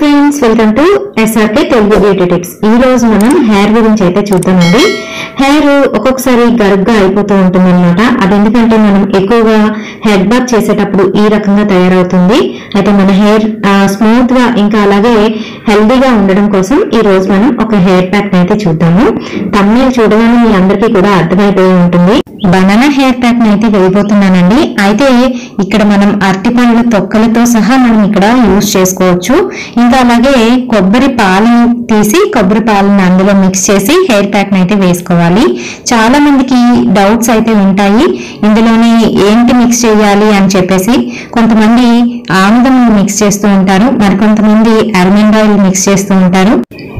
friends welcome to SRK Telugu beauty tips ఈ రోజు మనం హెయిర్ గురించి అయితే చూద్దామండి హెయిర్ ఒక్కొక్కసారి గరుగ్గా అయిపోతూ ఉంటుంది అనమాట అది ఎందుకంటే మనం ఎక్కువగా హెడ్ బాత్ చేసేటప్పుడు ఈ రకంగా తయారవుతుంది అయితే మన హెయిర్ స్మూత్ గా ఇంకా అలాగే హెల్దీగా ఉండడం కోసం ఈ రోజు మనం ఒక హెయిర్ ప్యాక్ అయితే చూద్దాము తమ్ముళ్ళు చూడగానే మీ అందరికీ కూడా అర్థమైపోయి ఉంటుంది బనానా హెయిర్ ప్యాక్ అయితే వేయబోతున్నానండి అయితే ఇక్కడ మనం అరటిపండ్ల తొక్కలతో సహా మనం ఇక్కడ యూజ్ చేసుకోవచ్చు ఇంకా అలాగే కొబ్బరి పాలను తీసి కొబ్బరి పాలను అందులో మిక్స్ చేసి హెయిర్ ప్యాక్ అయితే వేసుకోవాలి చాలా మందికి డౌట్స్ అయితే ఉంటాయి ఇందులోని ఏంటి మిక్స్ చేయాలి అని చెప్పేసి కొంతమంది ఆముదం మిక్స్ చేస్తూ ఉంటారు మరికొంతమంది అల్మండ్ ఆయిల్ మిక్స్ చేస్తూ ఉంటారు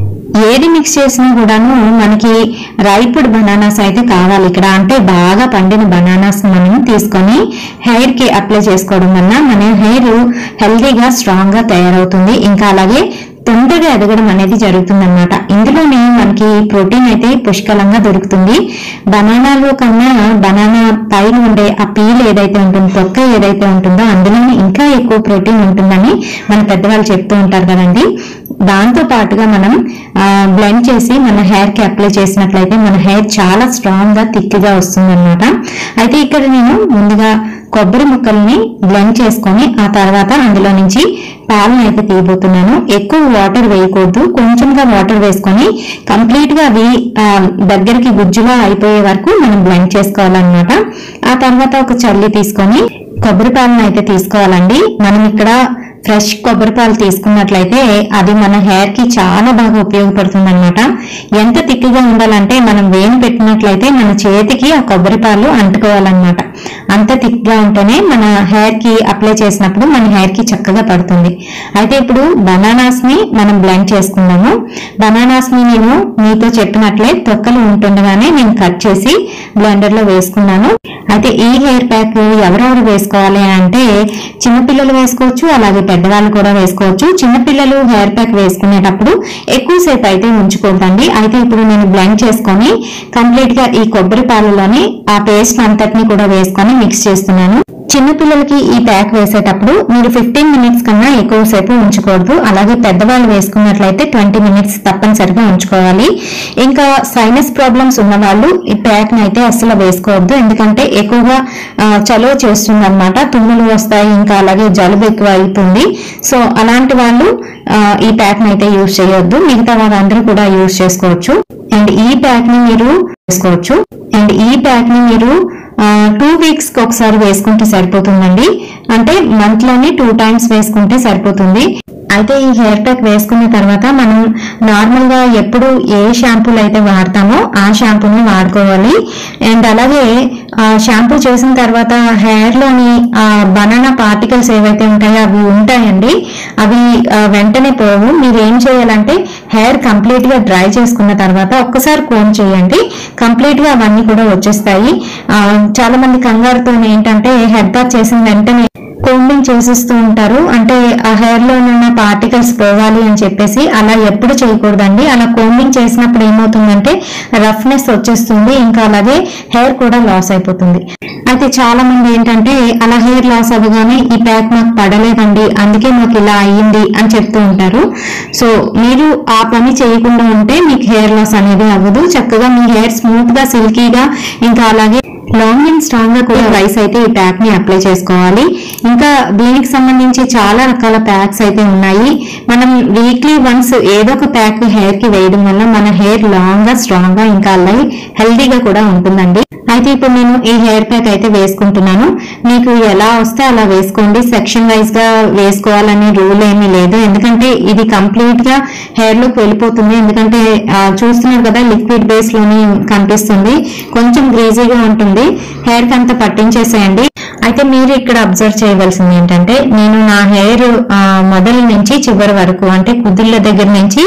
ఏది మిక్స్ చేసినా కూడాను మనకి రైపుడ్ బనానాస్ అయితే కావాలి ఇక్కడ అంటే బాగా పండిన బనానాస్ మనం తీసుకొని హెయిర్ కి అప్లై చేసుకోవడం వల్ల మన హెయిర్ హెల్దీగా స్ట్రాంగ్ గా తయారవుతుంది ఇంకా అలాగే తొందరగా ఎదగడం అనేది జరుగుతుంది అనమాట ఇందులోనే మనకి ప్రోటీన్ అయితే పుష్కలంగా దొరుకుతుంది బనానాలో కన్నా బనానా పైన ఉండే ఆ పీల్ ఏదైతే ఉంటుందో తొక్క ఏదైతే ఉంటుందో అందులోనే ఇంకా ఎక్కువ ప్రోటీన్ ఉంటుందని మన పెద్దవాళ్ళు చెప్తూ ఉంటారు కదండి దాంతో పాటుగా మనం బ్లెండ్ చేసి మన హెయిర్ కి అప్లై చేసినట్లయితే మన హెయిర్ చాలా స్ట్రాంగ్ గా థిక్ గా వస్తుంది అనమాట అయితే ఇక్కడ నేను ముందుగా కొబ్బరి ముక్కల్ని బ్లెండ్ చేసుకొని ఆ తర్వాత అందులో నుంచి పాలను అయితే తీయబోతున్నాను ఎక్కువ వాటర్ వేయకూడదు కొంచెంగా వాటర్ వేసుకొని కంప్లీట్ గా అవి ఆ, దగ్గరికి గుజ్జులా అయిపోయే వరకు మనం బ్లెండ్ చేసుకోవాలన్నమాట ఆ తర్వాత ఒక చల్లి తీసుకొని కొబ్బరి పాలను అయితే తీసుకోవాలండి మనం ఇక్కడ ఫ్రెష్ కొబ్బరి పాలు తీసుకున్నట్లయితే అది మన హెయిర్ కి చాలా బాగా ఉపయోగపడుతుంది అనమాట ఎంత తిక్కుగా ఉండాలంటే మనం వేలు పెట్టినట్లయితే మన చేతికి ఆ కొబ్బరి పాలు అంటుకోవాలన్నమాట అంత థిక్గా ఉంటేనే మన హెయిర్ కి అప్లై చేసినప్పుడు మన హెయిర్ కి చక్కగా పడుతుంది అయితే ఇప్పుడు బనానాస్ ని మనం బ్లెండ్ చేసుకుందాము బనానాస్ ని నేను మీతో చెప్పినట్లే తొక్కలు ఉంటుండగానే నేను కట్ చేసి బ్లెండర్ లో వేసుకున్నాను అయితే ఈ హెయిర్ ప్యాక్ ఎవరెవరు వేసుకోవాలి అంటే చిన్నపిల్లలు వేసుకోవచ్చు అలాగే పెద్దవాళ్ళు కూడా వేసుకోవచ్చు చిన్నపిల్లలు హెయిర్ ప్యాక్ వేసుకునేటప్పుడు ఎక్కువసేపు అయితే ఉంచుకోవద్దండి అయితే ఇప్పుడు నేను బ్లెండ్ చేసుకొని కంప్లీట్ గా ఈ కొబ్బరి పాలలోని ఆ పేస్ట్ అంతటిని కూడా వేసుకొని మిక్స్ చేస్తున్నాను చిన్నపిల్లలకి ఈ ప్యాక్ వేసేటప్పుడు మీరు ఫిఫ్టీన్ మినిట్స్ కన్నా ఎక్కువసేపు ఉంచకూడదు అలాగే పెద్దవాళ్ళు వేసుకున్నట్లయితే ట్వంటీ మినిట్స్ తప్పనిసరిగా ఉంచుకోవాలి ఇంకా సైనస్ ప్రాబ్లమ్స్ ఉన్న వాళ్ళు ఈ ప్యాక్ అయితే అస్సలు వేసుకోవద్దు ఎందుకంటే ఎక్కువగా ఆ, చలువ చేస్తుంది అనమాట తుమ్ములు వస్తాయి ఇంకా అలాగే జలుబు ఎక్కువ అవుతుంది సో అలాంటి వాళ్ళు ఆ, ఈ ప్యాక్ అయితే యూజ్ చేయొద్దు మిగతా వాళ్ళందరూ కూడా యూజ్ చేసుకోవచ్చు అండ్ ఈ ప్యాక్ ని మీరు వేసుకోవచ్చు అండ్ ఈ ప్యాక్ ని మీరు టూ వీక్స్ కి ఒకసారి వేసుకుంటే సరిపోతుందండి అంటే మంత్ లోని టూ టైమ్స్ వేసుకుంటే సరిపోతుంది అయితే ఈ హెయిర్ ప్యాక్ వేసుకున్న తర్వాత మనం నార్మల్ గా ఎప్పుడు ఏ షాంపూలు అయితే వాడతామో ఆ షాంపూని వాడుకోవాలి అండ్ అలాగే ఆ షాంపూ చేసిన తర్వాత హెయిర్ లోని ఆ బనానా పార్టికల్స్ ఏవైతే ఉంటాయో అవి ఉంటాయండి అవి ఆ, వెంటనే పోవు మీరు ఏం చేయాలంటే హెయిర్ కంప్లీట్ గా డ్రై చేసుకున్న తర్వాత ఒక్కసారి కోమ్ చేయండి కంప్లీట్ గా అవన్నీ కూడా వచ్చేస్తాయి ఆ, చాలా మంది కంగారుతో ఏంటంటే హెడ్ బాత్ చేసిన వెంటనే కోంబింగ్ చేసేస్తూ ఉంటారు అంటే ఆ హెయిర్ లో ఉన్న పార్టికల్స్ పోవాలి అని చెప్పేసి అలా ఎప్పుడు చేయకూడదండి అలా కోంబింగ్ చేసినప్పుడు ఏమవుతుందంటే రఫ్నెస్ వచ్చేస్తుంది ఇంకా అలాగే హెయిర్ కూడా లాస్ అయిపోతుంది అయితే చాలా మంది ఏంటంటే అలా హెయిర్ లాస్ అవ్వగానే ఈ ప్యాక్ మాకు పడలేదండి అందుకే మాకు ఇలా అయ్యింది అని చెప్తూ ఉంటారు సో మీరు ఆ పని చేయకుండా ఉంటే మీకు హెయిర్ లాస్ అనేది అవ్వదు చక్కగా మీ హెయిర్ స్మూత్ గా సిల్కీగా ఇంకా అలాగే లాంగ్ అండ్ స్ట్రాంగ్ గా కూడా రైస్ అయితే ఈ ప్యాక్ ని అప్లై చేసుకోవాలి ఇంకా దీనికి సంబంధించి చాలా రకాల ప్యాక్స్ అయితే ఉన్నాయి మనం వీక్లీ వన్స్ ఏదో ఒక ప్యాక్ హెయిర్ కి వేయడం వల్ల మన హెయిర్ లాంగ్ గా స్ట్రాంగ్ గా ఇంకా అలాగే హెల్దీగా కూడా ఉంటుందండి అయితే ఇప్పుడు నేను ఈ హెయిర్ ప్యాక్ అయితే వేసుకుంటున్నాను మీకు ఎలా వస్తే అలా వేసుకోండి సెక్షన్ వైజ్ గా వేసుకోవాలని రూల్ ఏమీ లేదు ఎందుకంటే ఇది కంప్లీట్ గా హెయిర్ లోకి వెళ్ళిపోతుంది ఎందుకంటే ఆ, చూస్తున్నారు కదా లిక్విడ్ బేస్ లోని కనిపిస్తుంది కొంచెం గ్రీజీగా ఉంటుంది హెయిర్ కి అంతా పట్టించేసేయండి అయితే మీరు ఇక్కడ అబ్జర్వ్ చేయవలసింది ఏంటంటే నేను నా హెయిర్ మొదల నుంచి చివరి వరకు అంటే కుదుళ్ళ దగ్గర నుంచి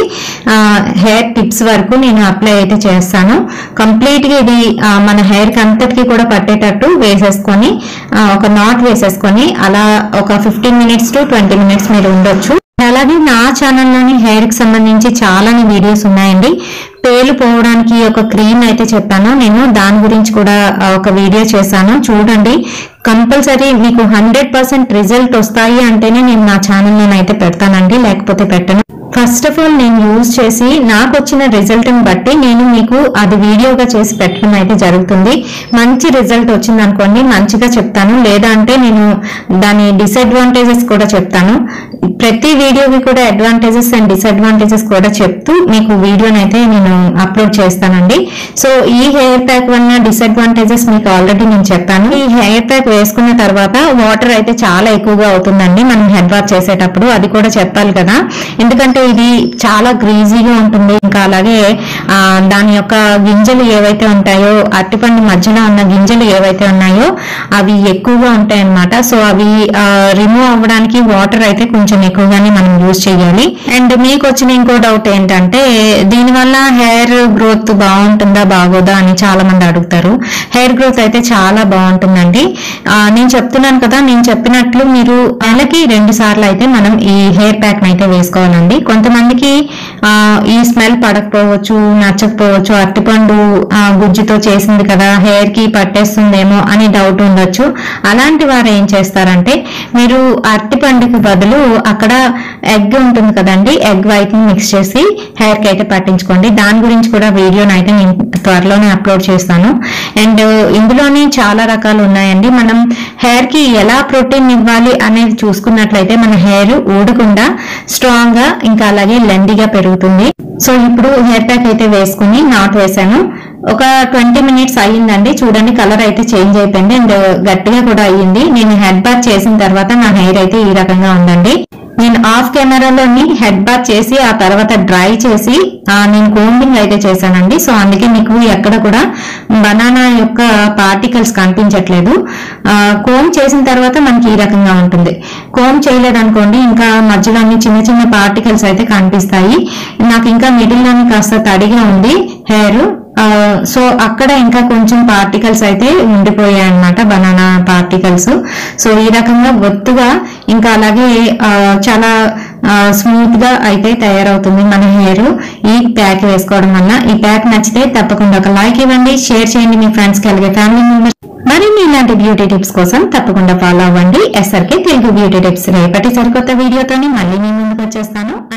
హెయిర్ టిప్స్ వరకు నేను అప్లై అయితే చేస్తాను కంప్లీట్ గా ఇది ఆ, మన హెయిర్ కి అంతటికి కూడా పట్టేటట్టు వేసేసుకొని ఆ, ఒక నాట్ వేసేసుకొని అలా ఒక fifteen minutes to twenty minutes మీరు ఉండొచ్చు అలాగే నా ఛానల్లోని హెయిర్ కి సంబంధించి చాలానే వీడియోస్ ఉన్నాయండి పేలు పోవడానికి ఒక క్రీమ్ అయితే చెప్పాను నేను దాని గురించి కూడా ఆ, ఒక వీడియో చేశాను చూడండి కంపల్సరీ మీకు హండ్రెడ్ పర్సెంట్ రిజల్ట్ వస్తాయి అంటేనే నేను నా ఛానల్ అయితే పెడతానండి లేకపోతే పెట్టను ఫస్ట్ ఆఫ్ ఆల్ నేను యూజ్ చేసి నాకు వచ్చిన రిజల్ట్ ని బట్టి నేను మీకు అది వీడియోగా చేసి పెట్టడం అయితే జరుగుతుంది మంచి రిజల్ట్ వచ్చింది అనుకోండి మంచిగా చెప్తాను లేదా అంటే నేను దాని డిసడ్వాంటేజెస్ కూడా చెప్తాను ప్రతి వీడియోకి కూడా అడ్వాంటేజెస్ అండ్ డిసడ్వాంటేజెస్ కూడా చెప్తూ మీకు వీడియోని అయితే నేను అప్లోడ్ చేస్తానండి సో ఈ హెయిర్ ప్యాక్ వల్ల డిసడ్వాంటేజెస్ మీకు ఆల్రెడీ నేను చెప్పాను ఈ హెయిర్ ప్యాక్ వేసుకున్న తర్వాత వాటర్ అయితే చాలా ఎక్కువగా అవుతుందండి మనం హెడ్ వాష్ చేసేటప్పుడు అది కూడా చెప్పాలి కదా ఎందుకంటే ఇది చాలా గ్రీజీగా ఉంటుంది ఇంకా అలాగే ఆ, దాని యొక్క గింజలు ఏవైతే ఉంటాయో అరటిపండు మధ్యలో ఉన్న గింజలు ఏవైతే ఉన్నాయో అవి ఎక్కువగా ఉంటాయి అన్నమాట సో అవి రిమూవ్ అవ్వడానికి వాటర్ అయితే కొంచెం ఎక్కువగానే మనం యూజ్ చేయాలి అండ్ మీకు వచ్చిన ఇంకో డౌట్ ఏంటంటే దీనివల్ల హెయిర్ గ్రోత్ బాగుంటుందా బాగోదా అని చాలా మంది అడుగుతారు హెయిర్ గ్రోత్ అయితే చాలా బాగుంటుందండి ఆ, నేను చెప్తున్నాను కదా నేను చెప్పినట్లు మీరు నెలకి రెండు సార్లు అయితే మనం ఈ హెయిర్ ప్యాక్ అయితే వేసుకోవాలండి కొంతమందికి ఆ, ఈ స్మెల్ పడకపోవచ్చు నచ్చకపోవచ్చు అరటిపండు ఆ, గుజ్జుతో చేసింది కదా హెయిర్ కి పట్టేస్తుందేమో అని డౌట్ ఉండొచ్చు అలాంటి వారు ఏం చేస్తారంటే మీరు అరటిపండుకి బదులు అక్కడ ఎగ్ ఉంటుంది కదండి ఎగ్ వైట్ ని మిక్స్ చేసి హెయిర్ కి అయితే పట్టించుకోండి దాని గురించి కూడా వీడియోని అయితే నేను త్వరలోనే అప్లోడ్ చేస్తాను అండ్ ఇందులోనే చాలా రకాలు ఉన్నాయండి మనం హెయిర్ కి ఎలా ప్రోటీన్ ఇవ్వాలి అనేది చూసుకున్నట్లయితే మన హెయిర్ ఊడకుండా స్ట్రాంగ్ గా ఇంకా అలాగే లెందీగా పెరుగుతుంది సో ఇప్పుడు హెయిర్ ప్యాక్ అయితే వేసుకుని నాట్ వేసాను ఒక ట్వంటీ మినిట్స్ అయ్యిందండి చూడండి కలర్ అయితే చేంజ్ అయిపోయింది అండ్ గట్టిగా కూడా అయ్యింది నేను హెడ్ బాత్ చేసిన తర్వాత నా హెయిర్ అయితే ఈ రకంగా ఉందండి నేను ఆఫ్ కెమెరాలోని హెడ్ బాత్ చేసి ఆ తర్వాత డ్రై చేసి ఆ, నేను కోంబింగ్ అయితే చేశానండి సో అందుకే మీకు ఎక్కడ కూడా బనానా యొక్క పార్టికల్స్ కనిపించట్లేదు ఆ, కోమ్ చేసిన తర్వాత మనకి ఈ రకంగా ఉంటుంది కోమ్ చేయలేదనుకోండి ఇంకా మధ్యలో అన్ని చిన్న చిన్న పార్టికల్స్ అయితే కనిపిస్తాయి నాకు ఇంకా మిడిల్ లోని కాస్త తడిగా ఉంది హెయిర్ సో అక్కడ ఇంకా కొంచెం పార్టికల్స్ అయితే ఉండిపోయాయి అనమాట బనానా పార్టికల్స్ సో ఈ రకంగా ఒత్తుగా ఇంకా అలాగే ఆ, చాలా స్మూత్ గా అయితే తయారవుతుంది మన హెయిర్ ఈ ప్యాక్ వేసుకోవడం వల్ల ఈ ప్యాక్ నచ్చితే తప్పకుండా ఒక లైక్ ఇవ్వండి షేర్ చేయండి మీ ఫ్రెండ్స్ కి అలాగే ఫ్యామిలీ మెంబర్స్ మరిన్ని ఇలాంటి బ్యూటీ టిప్స్ కోసం తప్పకుండా ఫాలో అవ్వండి ఎస్ఆర్కే తెలుగు బ్యూటీ టిప్స్ రేపటి సరికొత్త వీడియోతోని మళ్ళీ మీ ముందుకు వచ్చేస్తాను